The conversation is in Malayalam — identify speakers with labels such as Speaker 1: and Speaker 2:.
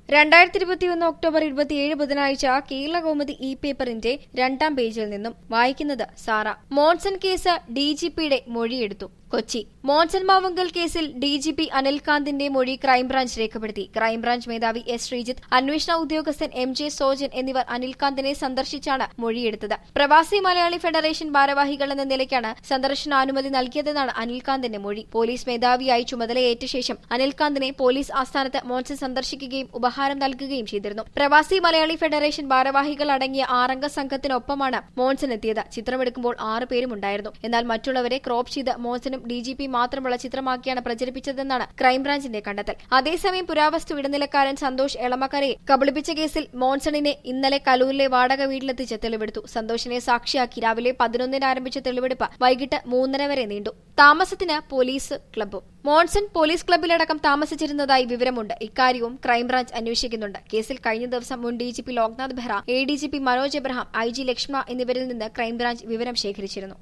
Speaker 1: രണ്ടായിരത്തി ഇരുപത്തിയൊന്ന് ഒക്ടോബർ ഇരുപത്തിയേഴ് ബുധനാഴ്ച കേരള കൗമുദി ഇ പേപ്പറിന്റെ രണ്ടാം പേജിൽ നിന്നും വായിക്കുന്നത് സാറ മോൺസൺ കേസ് ഡിജിപിയുടെ മൊഴിയെടുത്തു കൊച്ചി മോൺസൺ മാവുങ്കൽ കേസിൽ ഡിജിപി അനിൽകാന്തിന്റെ മൊഴി ക്രൈംബ്രാഞ്ച് രേഖപ്പെടുത്തി ക്രൈംബ്രാഞ്ച് മേധാവി എസ് ശ്രീജിത്ത് അന്വേഷണ ഉദ്യോഗസ്ഥൻ എം ജെ സോജൻ എന്നിവർ അനിൽകാന്തിനെ സന്ദർശിച്ചാണ് മൊഴിയെടുത്തത് പ്രവാസി മലയാളി ഫെഡറേഷൻ ഭാരവാഹികൾ എന്ന നിലയ്ക്കാണ് സന്ദർശനാനുമതി നൽകിയതെന്നാണ് അനിൽകാന്തിന്റെ മൊഴി പോലീസ് മേധാവിയായി ചുമതലയേറ്റ ശേഷം അനിൽകാന്തിനെ പോലീസ് ആസ്ഥാനത്ത് മോൺസൺ സന്ദർശിക്കുകയും ഉപഹാരം നൽകുകയും ചെയ്തിരുന്നു പ്രവാസി മലയാളി ഫെഡറേഷൻ ഭാരവാഹികൾ അടങ്ങിയ ആറംഗ സംഘത്തിനൊപ്പമാണ് മോൺസൺ എത്തിയത് ചിത്രമെടുക്കുമ്പോൾ ആറ് പേരും ഉണ്ടായിരുന്നു എന്നാൽ മറ്റുള്ളവരെ ക്രോപ്പ് ചെയ്ത് മോൺസനും ഡിജിപി മാത്രമുള്ള ചിത്രമാക്കിയാണ് പ്രചരിപ്പിച്ചതെന്നാണ് ക്രൈംബ്രാഞ്ചിന്റെ കണ്ടെത്തൽ അതേസമയം പുരാവസ്തു ഇടനിലക്കാരൻ സന്തോഷ് എളമക്കരയെ കബളിപ്പിച്ച കേസിൽ മോൺസണിനെ ഇന്നലെ കലൂരിലെ വാടക വീട്ടിലെത്തിച്ച് തെളിവെടുത്തു സന്തോഷിനെ സാക്ഷിയാക്കി രാവിലെ പതിനൊന്നിന് ആരംഭിച്ച തെളിവെടുപ്പ് വൈകിട്ട് മൂന്നര വരെ നീണ്ടു താമസത്തിന് പോലീസ് ക്ലബ്ബും മോൺസൺ പോലീസ് ക്ലബ്ബിലടക്കം താമസിച്ചിരുന്നതായി വിവരമുണ്ട് ഇക്കാര്യവും ക്രൈംബ്രാഞ്ച് അന്വേഷിക്കുന്നുണ്ട് കേസിൽ കഴിഞ്ഞ ദിവസം മുൻ DGP Loknath Behera A DGP Manoj Abraham I G ലക്ഷ്മ എന്നിവരിൽ നിന്ന് ക്രൈംബ്രാഞ്ച് വിവരം ശേഖരിച്ചിരുന്നു